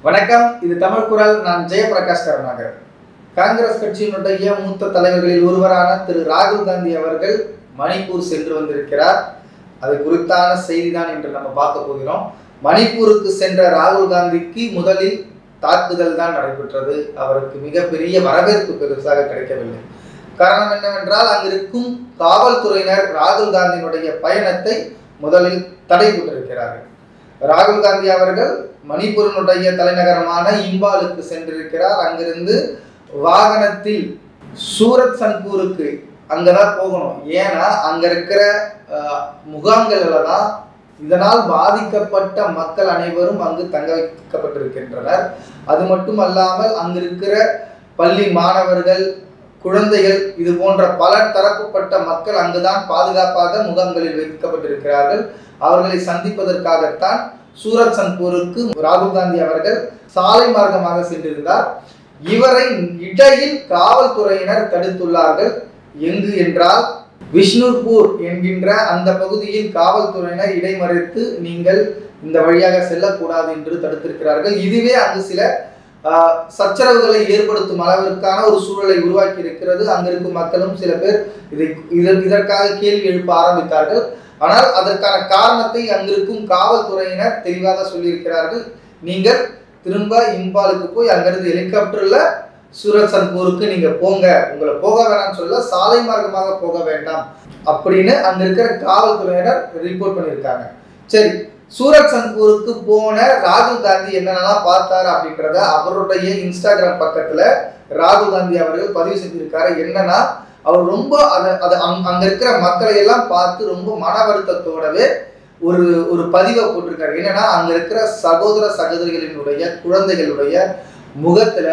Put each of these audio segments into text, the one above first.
வணக்கம் இது தமிழ் குரல் நான் ஜெயபிரகாஷ் கருணாகர் காங்கிரஸ் கட்சியினுடைய மூத்த தலைவர்களில் ஒருவரான திரு ராகுல் காந்தி அவர்கள் மணிப்பூர் சென்று வந்திருக்கிறார் அது குறித்தான செய்திதான் இன்று நம்ம பார்க்க போகிறோம் மணிப்பூருக்கு சென்ற ராகுல் காந்திக்கு முதலில் தாக்குதல் தான் நடைபெற்றது அவருக்கு மிகப்பெரிய வரவேற்பு பெருசாக கிடைக்கவில்லை காரணம் என்னவென்றால் அங்கிருக்கும் காவல்துறையினர் ராகுல் காந்தியினுடைய பயணத்தை முதலில் தடை போட்டிருக்கிறார்கள் ராகுல் காந்தி அவர்கள் மணிப்பூரினுடைய தலைநகரமான இம்பாலுக்கு சென்றிருக்கிறார் அங்கிருந்து வாகனத்தில் சூரத் சன்பூருக்கு அங்கதான் போகணும் ஏன்னா அங்க இருக்கிற அஹ், முகாம்கள்ல தான் இதனால் பாதிக்கப்பட்ட மக்கள் அனைவரும் அங்கு தங்க வைக்கப்பட்டிருக்கின்றனர் அது மட்டும் அல்லாமல் அங்கு இருக்கிற பள்ளி மாணவர்கள் குழந்தைகள் இது போன்ற பல தரப்புப்பட்ட மக்கள் அங்குதான் பாதுகாப்பாக முகாம்களில் வைக்கப்பட்டிருக்கிறார்கள் அவர்களை சந்திப்பதற்காகத்தான் சூரத் சன்பூருக்கு ராகுல் காந்தி அவர்கள் சாலை மார்க்கமாக சென்றிருந்தார் இவரை இடையில் காவல்துறையினர் தடுத்துள்ளார்கள் எங்கு என்றால் விஷ்ணுபூர் என்கின்ற அந்த பகுதியில் காவல்துறையினர் இடைமறித்து நீங்கள் இந்த வழியாக செல்லக்கூடாது என்று தடுத்திருக்கிறார்கள் இதுவே அங்கு சில ஆஹ், சச்சரவுகளை ஏற்படுத்தும் அளவிற்கான ஒரு சூழலை உருவாக்கி இருக்கிறது அங்கிருக்கும் மக்களும் சில பேர் இதை இதற்கு இதற்காக கேள்வி எழுப்ப ஆரம்பித்தார்கள் ஆனால் அதற்கான காரணத்தை அங்கிருக்கும் காவல்துறையினர் தெளிவாக சொல்லியிருக்கிறார்கள் நீங்கள் திரும்ப இம்பாலுக்கு போய் அங்கிருந்து ஹெலிகாப்டர்ல சூரத் சன்பூருக்கு நீங்க போங்க உங்களை போக வேணாம்னு சொல்ல சாலை மார்க்கமாக போக வேண்டாம் அப்படின்னு அங்க இருக்கிற காவல்துறையினர் ரிப்போர்ட் பண்ணியிருக்காங்க சரி சூரத் சன்பூருக்கு போன ராகுல் காந்தி என்னென்னலாம் பார்த்தாரு அப்படின்றத அவருடைய இன்ஸ்டாகிராம் பக்கத்துல ராகுல் காந்தி அவர்கள் பதிவு செஞ்சிருக்காரு என்னன்னா அவர் ரொம்ப அதை அதை அங்க அங்க இருக்கிற மக்களை எல்லாம் பார்த்து ரொம்ப மன வருத்தத்தோடவே ஒரு ஒரு பதிவை போட்டிருக்காரு என்னன்னா அங்க இருக்கிற சகோதர சகோதரிகளினுடைய குழந்தைகளுடைய முகத்துல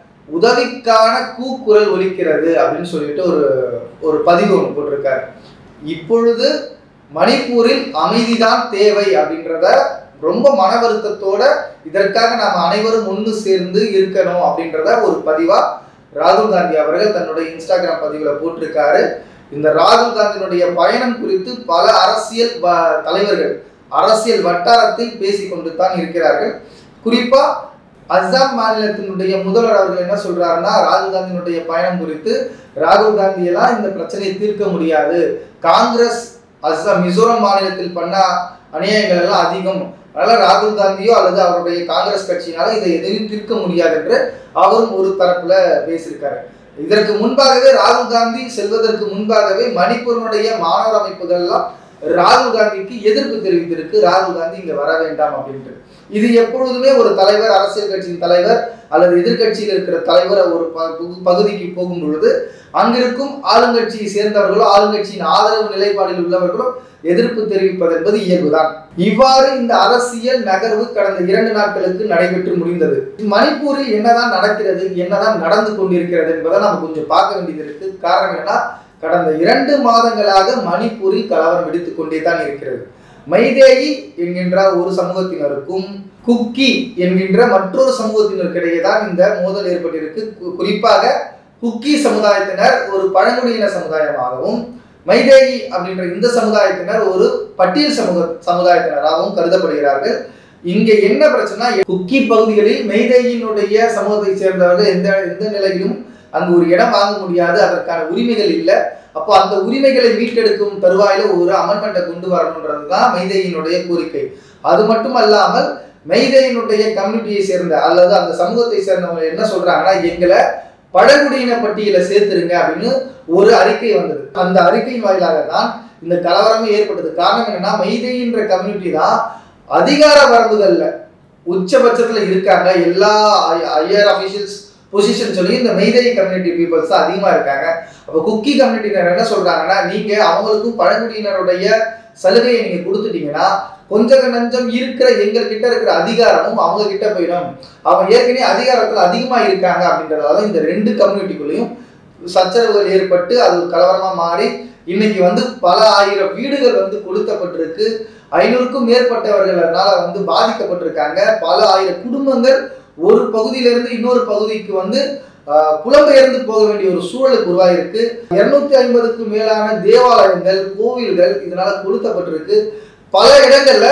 உதவிக்கான கூக்குரல் ஒலிக்கிறது அப்படின்னு சொல்லிட்டு ஒரு ஒரு பதிவு ஒன்று போட்டிருக்காரு இப்பொழுது மணிப்பூரில் அமைதிதான் தேவை அப்படின்றத ரொம்ப மன வருத்தத்தோட இதற்காக நாம் அனைவரும் ஒன்று சேர்ந்து இருக்கணும் அப்படின்றத ஒரு பதிவா ராகுல் காந்தி அவர்கள் தன்னுடைய இன்ஸ்டாகிராம் பதிவுல போட்டிருக்காரு இந்த ராகுல் காந்தியினுடைய பயணம் குறித்து பல அரசியல் வ- தலைவர்கள் அரசியல் வட்டாரத்தில் பேசிக்கொண்டு தான் இருக்கிறார்கள் குறிப்பா அஸ்ஸாம் மாநிலத்தினுடைய முதல்வர் அவர்கள் என்ன சொல்றாருன்னா ராகுல் காந்தியினுடைய பயணம் குறித்து ராகுல் காந்தி எல்லாம் இந்த பிரச்சனையை தீர்க்க முடியாது காங்கிரஸ் அஸ்ஸாம் மிசோரம் மாநிலத்தில் பண்ண அநியாயங்கள் எல்லாம் அதிகம் அதனால ராகுல் காந்தியோ அல்லது அவருடைய காங்கிரஸ் கட்சியினால இதை எதையும் தீர்க்க முடியாது என்று அவரும் ஒரு தரப்புல பேசியிருக்காரு இதற்கு முன்பாகவே ராகுல் காந்தி செல்வதற்கு முன்பாகவே மணிப்பூரினுடைய மாணவர் அமைப்புகள் எல்லாம் ராகுல் காந்திக்கு எதிர்ப்பு தெரிவித்திருக்கு ராகுல் காந்தி இங்க வர வேண்டாம் அப்படின்ட்டு இது எப்பொழுதுமே ஒரு தலைவர் அரசியல் கட்சியின் தலைவர் அல்லது எதிர்க்கட்சியில் இருக்கிற தலைவர் ஒரு ப- பகு- பகுதிக்கு போகும் பொழுது அங்கிருக்கும் ஆளுங்கட்சியை சேர்ந்தவர்களோ ஆளுங்கட்சியின் ஆதரவு நிலைப்பாடில் உள்ளவர்களோ எதிர்ப்பு தெரிவிப்பது என்பது இயல்புதான் இவ்வாறு இந்த அரசியல் நகர்வு கடந்த இரண்டு நாட்களுக்கு நடைபெற்று முடிந்தது மணிப்பூரில் என்னதான் நடக்கிறது என்னதான் நடந்து கொண்டிருக்கிறது என்பதை நம்ம கொஞ்சம் பார்க்க வேண்டியது இருக்கு காரணம் என்னன்னா கடந்த இரண்டு மாதங்களாக மணிப்பூரில் கலவரம் வெடித்துக் கொண்டே தான் இருக்கிறது மைதேயி என்கின்ற ஒரு சமூகத்தினருக்கும் குக்கி என்கின்ற மற்றொரு சமூகத்தினருக்கிடையே தான் இந்த மோதல் ஏற்பட்டிருக்கு கு- குறிப்பாக குக்கி சமுதாயத்தினர் ஒரு பழங்குடியின சமுதாயமாகவும் மைதேயி அப்படின்ற இந்த சமுதாயத்தினர் ஒரு பட்டியல் சமூக சமுதாயத்தினராகவும் கருதப்படுகிறார்கள் இங்க என்ன பிரச்சனை குக்கி பகுதிகளில் மெய்தேயினுடைய சமூகத்தை சேர்ந்தவர்கள் எந்த எந்த நிலையிலும் அங்கு ஒரு இடம் வாங்க முடியாது அதற்கான உரிமைகள் இல்லை அப்போ அந்த உரிமைகளை மீட்டெடுக்கும் தருவாயில ஒரு அமெண்ட்மெண்ட்டை கொண்டு வரணுன்றது தான் மெய்தேயினுடைய கோரிக்கை அது மட்டும் அல்லாமல் மெய்தேயினுடைய கம்யூனிட்டியை சேர்ந்த அல்லது அந்த சமூகத்தை சேர்ந்தவங்க என்ன சொல்றாங்கன்னா எங்களை பழங்குடியின பட்டியல சேர்த்துருங்க அப்படின்னு ஒரு அறிக்கை வந்தது அந்த அறிக்கையின் வாயிலாக தான் இந்த கலவரமே ஏற்பட்டது காரணம் என்னன்னா மெய்தேயின்ற கம்யூனிட்டி தான் அதிகார வரம்புகள்ல உச்சபட்சத்துல இருக்காங்க எல்லா ஹையர் அபிஷியல்ஸ் பொசிஷன் சொல்லி இந்த மெய்தேயி கம்யூனிட்டி பீப்புள்ஸ் தான் அதிகமா இருக்காங்க அப்போ குக்கி கம்யூனிட்டினர் என்ன சொல்றாங்கன்னா நீங்க அவங்களுக்கும் பழங்குடியினருடைய சலுகையை நீங்க கொடுத்துட்டீங்கன்னா கொஞ்சம் நஞ்சம் இருக்கிற எங்க கிட்ட இருக்கிற அதிகாரமும் அவங்க கிட்ட போயிடும் அவங்க ஏற்கனவே அதிகாரத்துல அதிகமா இருக்காங்க அப்படின்றதால இந்த ரெண்டு கம்யூனிட்டிக்குள்ளேயும் சச்சரவுகள் ஏற்பட்டு அது ஒரு கலவரமா மாறி இன்னைக்கு வந்து பல ஆயிரம் வீடுகள் வந்து கொளுத்தப்பட்டிருக்கு ஐநூறுக்கும் மேற்பட்டவர்கள் அதனால வந்து பாதிக்கப்பட்டிருக்காங்க பல ஆயிரம் குடும்பங்கள் ஒரு பகுதியிலிருந்து இன்னொரு பகுதிக்கு வந்து ஆஹ், புலம்பெயர்ந்து போக வேண்டிய ஒரு சூழலுக்கு உருவாயிருக்கு இருநூத்தி ஐம்பதுக்கும் மேலான தேவாலயங்கள் கோவில்கள் இதனால கொளுத்தப்பட்டிருக்கு பல இடங்கள்ல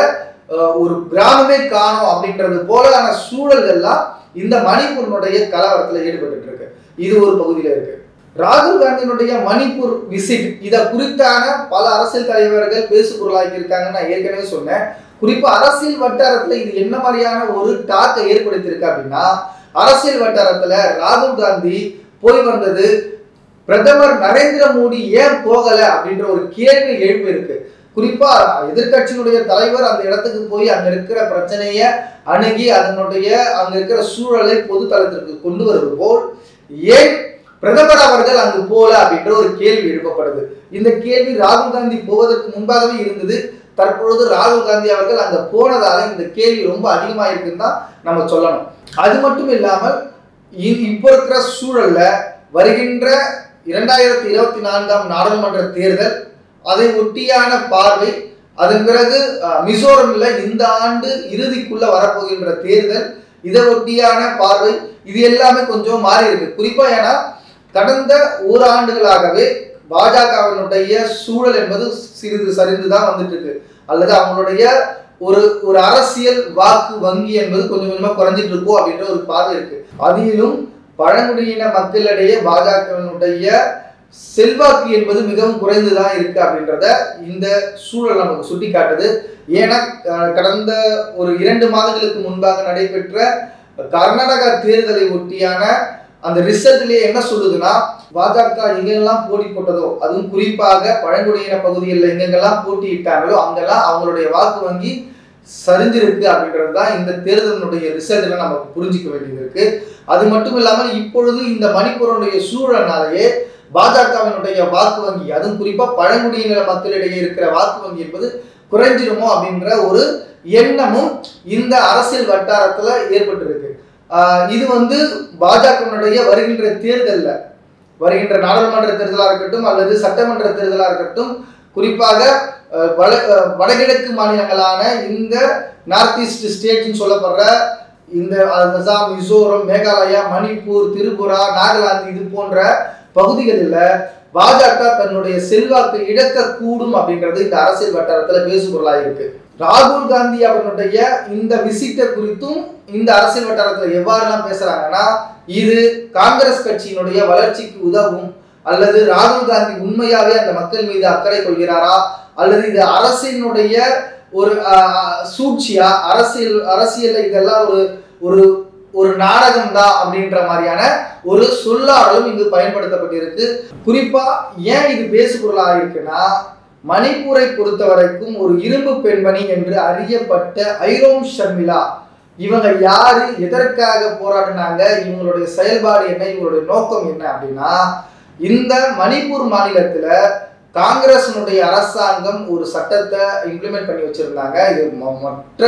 அஹ், ஒரு கிராமமே காணும் அப்படின்றது போலான சூழல்கள்லாம் இந்த மணிப்பூரினுடைய கலவரத்துல ஈடுபட்டு இருக்கு இது ஒரு பகுதியில இருக்கு ராகுல் காந்தியினுடைய மணிப்பூர் விசிட் இதை குறித்தான பல அரசியல் தலைவர்கள் பேசு பொருளாக்கி இருக்காங்கன்னு நான் ஏற்கனவே சொன்னேன் குறிப்பா அரசியல் வட்டாரத்துல இது என்ன மாதிரியான ஒரு டாக்கை ஏற்படுத்தியிருக்கு அப்படின்னா அரசியல் வட்டாரத்துல ராகுல் காந்தி போய் வந்தது பிரதமர் நரேந்திர மோடி ஏன் போகல அப்படின்ற ஒரு கேள்வி எழுப்பி இருக்கு குறிப்பா எதிர்க்கட்சியினுடைய தலைவர் அந்த இடத்துக்கு போய் அங்க இருக்கிற பிரச்சனைய அணுகி அதனுடைய அங்க இருக்கிற சூழலை பொது தளத்திற்கு கொண்டு வருவது போல் ஏன் பிரதமர் அவர்கள் அங்கு போல அப்படின்ற ஒரு கேள்வி எழுப்பப்படுது இந்த கேள்வி ராகுல் காந்தி போவதற்கு முன்பாகவே இருந்தது தற்பொழுது ராகுல் காந்தி அவர்கள் அங்க போனதால இந்த கேள்வி ரொம்ப அதிகமா இருக்குன்னு தான் நம்ம சொல்லணும் அது மட்டும் இல்லாமல் இ- இப்போ இருக்கிற சூழல்ல வருகின்ற இரண்டாயிரத்தி இருபத்தி நான்காம் நாடாளுமன்ற தேர்தல் அதை ஒட்டியான பார்வை அதன் பிறகு அஹ், மிசோரம்ல இந்த ஆண்டு இறுதிக்குள்ள வரப்போகின்ற தேர்தல் இதை ஒட்டியான பார்வை இது எல்லாமே கொஞ்சம் மாறி இருக்கு குறிப்பா ஏன்னா கடந்த ஓராண்டுகளாகவே பாஜகவினுடைய சூழல் என்பது சிறிது சரிந்து தான் வந்துட்டு இருக்கு அல்லது அவங்களுடைய ஒரு ஒரு அரசியல் வாக்கு வங்கி என்பது கொஞ்சம் கொஞ்சமா குறைஞ்சிட்டு இருக்கோ அப்படின்ற ஒரு பார்வை இருக்கு அதிலும் பழங்குடியின மக்களிடையே பாஜகவினுடைய செல்வாக்கு என்பது மிகவும் குறைந்துதான் இருக்கு அப்படின்றத இந்த சூழல் நமக்கு சுட்டி காட்டுது ஏன்னா அஹ், கடந்த ஒரு இரண்டு மாதங்களுக்கு முன்பாக நடைபெற்ற கர்நாடகா தேர்தலை ஒட்டியான அந்த ரிசல்ட்லயே என்ன சொல்லுதுன்னா பாஜக எங்கெல்லாம் போட்டி போட்டதோ அதுவும் குறிப்பாக பழங்குடியின பகுதிகளில் எங்கெங்கெல்லாம் போட்டியிட்டாங்களோ அங்கெல்லாம் அவங்களுடைய வாக்கு வங்கி சரிஞ்சிருக்கு அப்படின்றது தான் இந்த தேர்தலினுடைய ரிசல்ட்ல நமக்கு புரிஞ்சுக்க வேண்டியது இருக்கு அது மட்டும் இல்லாமல் இப்பொழுது இந்த மணிப்பூருடைய சூழல்னாலேயே பாஜகவினுடைய வாக்கு வங்கி அதுவும் குறிப்பா பழங்குடியின மக்களிடையே இருக்கிற வாக்கு வங்கி என்பது குறைஞ்சிருமோ அப்படின்ற ஒரு எண்ணமும் இந்த அரசியல் வட்டாரத்துல ஏற்பட்டிருக்கு ஆஹ் இது வந்து பாஜகவினுடைய வருகின்ற தேர்தல்ல வருகின்ற நாடாளுமன்ற தேர்தலா இருக்கட்டும் அல்லது சட்டமன்ற தேர்தலா இருக்கட்டும் குறிப்பாக அஹ், வட அஹ், வடகிழக்கு மாநிலங்களான இந்த நார்த் ஈஸ்ட் ஸ்டேட்னு சொல்லப்படுற இந்த அசாம் மிசோரம் மேகாலயா மணிப்பூர் திரிபுரா நாகாலாந்து இது போன்ற பகுதிகளில் பாஜக தன்னுடைய செல்வாக்கு இழக்கக்கூடும் அப்படின்றது இந்த அரசியல் வட்டாரத்துல பேசுபொருளாக இருக்கு ராகுல் காந்தி அவர்களுடைய இந்த விசிட்டை குறித்தும் இந்த அரசியல் வட்டாரத்துல எவ்வாறெல்லாம் பேசுறாங்கன்னா இது காங்கிரஸ் கட்சியினுடைய வளர்ச்சிக்கு உதவும் அல்லது ராகுல் காந்தி உண்மையாவே அந்த மக்கள் மீது அக்கறை கொள்கிறாரா அல்லது இது அரசினுடைய ஒரு ஆஹ், சூழ்ச்சியா அரசியல் அரசியல்ல இதெல்லாம் ஒரு ஒரு ஒரு நாடகம் தான் அப்படின்ற மாதிரியான ஒரு சொல்லாடலும் இங்கு பயன்படுத்தப்பட்டிருக்கு குறிப்பா ஏன் இது பேசுபொருளாக இருக்குன்னா மணிப்பூரை பொறுத்த வரைக்கும் ஒரு இரும்பு பெண்மணி என்று அறியப்பட்ட ஐரோம் ஷர்மிளா இவங்க யாரு எதற்காக போராடினாங்க இவங்களுடைய செயல்பாடு என்ன இவங்களுடைய நோக்கம் என்ன அப்படின்னா இந்த மணிப்பூர் மாநிலத்துல காங்கிரஸினுடைய அரசாங்கம் ஒரு சட்டத்தை இம்ப்ளிமெண்ட் பண்ணி வச்சிருந்தாங்க இது ம- மற்ற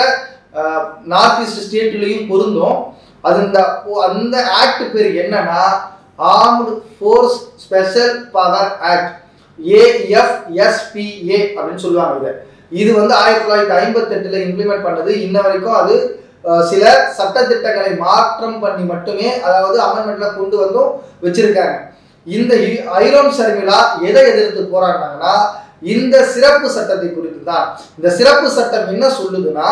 நார்த் ஈஸ்ட் ஸ்டேட்லயும் பொருந்தும் அது இந்த அந்த ஆக்ட் பேர் என்னன்னா armed forces special power act AFSPA அப்படின்னு சொல்லுவாங்க இதை இது வந்து ஆயிரத்தி தொள்ளாயிரத்தி ஐம்பத்தெட்டுல இம்ப்ளிமெண்ட் பண்ணது இன்ன வரைக்கும் அது அஹ், சில சட்டத்திட்டங்களை மாற்றம் பண்ணி மட்டுமே அதாவது அமெண்ட்மெண்ட்ல கொண்டு வந்தும் வச்சிருக்காங்க இந்த இ- ஐரோன் ஷர்மிளா எதை எதிர்த்து போராடினாங்கன்னா இந்த சிறப்பு சட்டத்தை குறித்து தான் இந்த சிறப்பு சட்டம் என்ன சொல்லுதுன்னா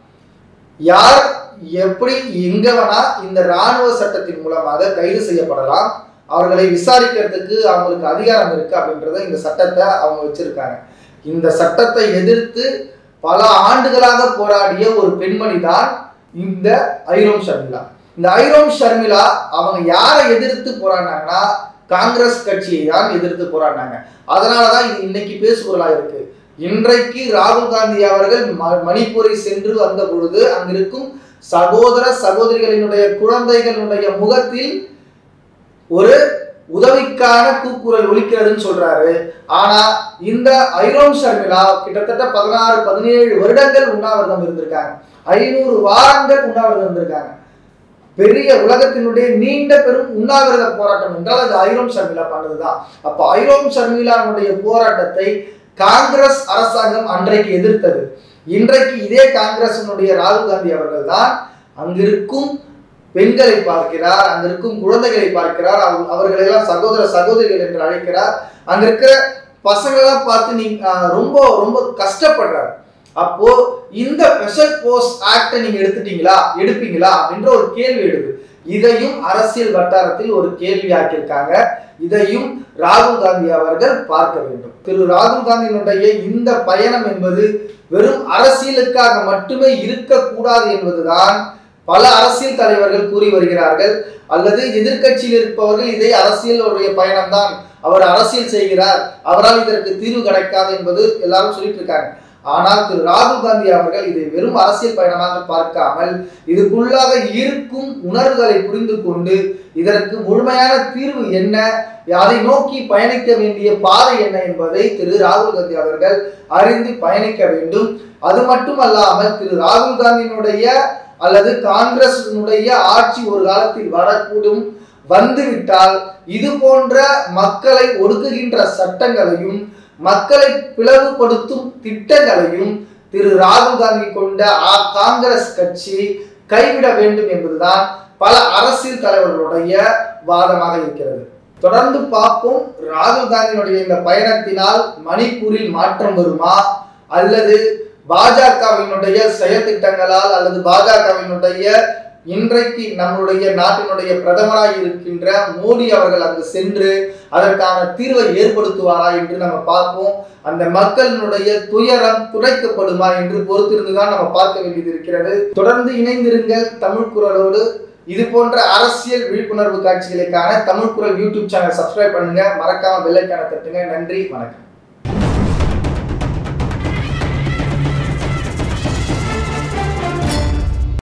யார் எப்படி எங்க வேணா இந்த ராணுவ சட்டத்தின் மூலமாக கைது செய்யப்படலாம் அவர்களை விசாரிக்கிறதுக்கு அவங்களுக்கு அதிகாரம் இருக்கு அப்படின்றத இந்த சட்டத்தை அவங்க வச்சிருக்காங்க இந்த சட்டத்தை எதிர்த்து பல ஆண்டுகளாக போராடிய ஒரு பெண்மணி தான் இந்த ஐரோம் ஷர்மிளா இந்த ஐரோம் ஷர்மிளா அவங்க யாரை எதிர்த்து போராடினாங்கன்னா காங்கிரஸ் கட்சியை தான் எதிர்த்து போராடினாங்க அதனாலதான் இது இன்னைக்கு பேசுபொருளாக இருக்கு இன்றைக்கு ராகுல் காந்தி அவர்கள் ம- மணிப்பூரை சென்று வந்த பொழுது அங்கிருக்கும் சகோதர சகோதரிகளினுடைய குழந்தைகளுடைய முகத்தில் ஒரு உதவிக்கான கூக்குரல் ஒலிக்கிறதுன்னு சொல்றாரு ஆனா இந்த ஐரோம் ஷர்மிளா கிட்டத்தட்ட பதினாறு பதினேழு வருடங்கள் உண்ணாவிரதம் இருந்திருக்காங்க ஐநூறு வாரங்கள் உண்ணாவிரதம் இருந்திருக்காங்க பெரிய உலகத்தினுடைய நீண்ட பெரும் உண்ணாவிரத போராட்டம் என்றால் அது ஐரோம் ஷர்மிளா பண்ணதுதான் அப்ப ஐரோம் ஷர்மிளாவுடைய போராட்டத்தை காங்கிரஸ் அரசாங்கம் அன்றைக்கு எதிர்த்தது இன்றைக்கு இதே காங்கிரசினுடைய ராகுல் காந்தி அவர்கள் தான் அங்கிருக்கும் பெண்களை பார்க்கிறார் அங்கிருக்கும் குழந்தைகளை பார்க்கிறார் அவ- அவர்களெல்லாம் சகோதர சகோதரிகள் என்று அழைக்கிறார் அங்க இருக்கிற பசங்களெல்லாம் பார்த்து நீ ஆஹ், ரொம்ப ரொம்ப கஷ்டப்படுறார் அப்போ இந்த ஸ்பெஷல் போஸ்ட் ஆக்டை நீங்க எடுத்துட்டீங்களா எடுப்பீங்களா அப்படின்ற ஒரு கேள்வி எழுது இதையும் அரசியல் வட்டாரத்தில் ஒரு கேள்வி ஆக்கியிருக்காங்க இதையும் ராகுல் காந்தி அவர்கள் பார்க்க வேண்டும் திரு ராகுல் காந்தியினுடைய இந்த பயணம் என்பது வெறும் அரசியலுக்காக மட்டுமே இருக்கக்கூடாது என்பதுதான் பல அரசியல் தலைவர்கள் கூறி வருகிறார்கள் அல்லது எதிர்க்கட்சியில் இருப்பவர்கள் இதை அரசியலுடைய பயணம்தான் அவர் அரசியல் செய்கிறார் அவரால் இதற்கு தீர்வு கிடைக்காது என்பது எல்லாரும் சொல்லிட்டு இருக்காங்க ஆனால் திரு ராகுல் காந்தி அவர்கள் இதை வெறும் அரசியல் பயணமாக பார்க்காமல் இதுக்குள்ளாக இருக்கும் உணர்வுகளை புரிந்து கொண்டு இதற்கு முழுமையான தீர்வு என்ன அதை நோக்கி பயணிக்க வேண்டிய பாதை என்ன என்பதை திரு ராகுல் காந்தி அவர்கள் அறிந்து பயணிக்க வேண்டும் அது மட்டுமல்லாமல் திரு ராகுல் காந்தியினுடைய அல்லது காங்கிரசினுடைய ஆட்சி ஒரு காலத்தில் வரக்கூடும் வந்துவிட்டால் இது போன்ற மக்களை ஒடுக்குகின்ற சட்டங்களையும் மக்களை பிளவுபடுத்தும் திட்டங்களையும் திரு ராகுல் காந்தி கொண்ட ஆ- காங்கிரஸ் கட்சி கைவிட வேண்டும் என்பதுதான் பல அரசியல் தலைவர்களுடைய வாதமாக இருக்கிறது தொடர்ந்து பார்ப்போம் ராகுல் காந்தியினுடைய இந்த பயணத்தினால் மணிப்பூரில் மாற்றம் வருமா அல்லது பாஜகவினுடைய செயற்திட்டங்களால் அல்லது பாஜகவினுடைய இன்றைக்கு நம்முடைய நாட்டினுடைய பிரதமராக இருக்கின்ற மோடி அவர்கள் அங்கு சென்று அதற்கான தீர்வை ஏற்படுத்துவாரா என்று நம்ம பார்ப்போம் அந்த மக்களினுடைய துயரம் துடைக்கப்படுமா என்று பொறுத்திருந்துதான் நம்ம பார்க்க வேண்டியது இருக்கிறது தொடர்ந்து இணைந்திருங்கள் தமிழ் குரலோடு இது போன்ற அரசியல் விழிப்புணர்வு காட்சிகளுக்கான தமிழ் குரல் யூடியூப் சேனல் சப்ஸ்கிரைப் பண்ணுங்க மறக்காம பெல்லைக்கான தட்டுங்க நன்றி வணக்கம்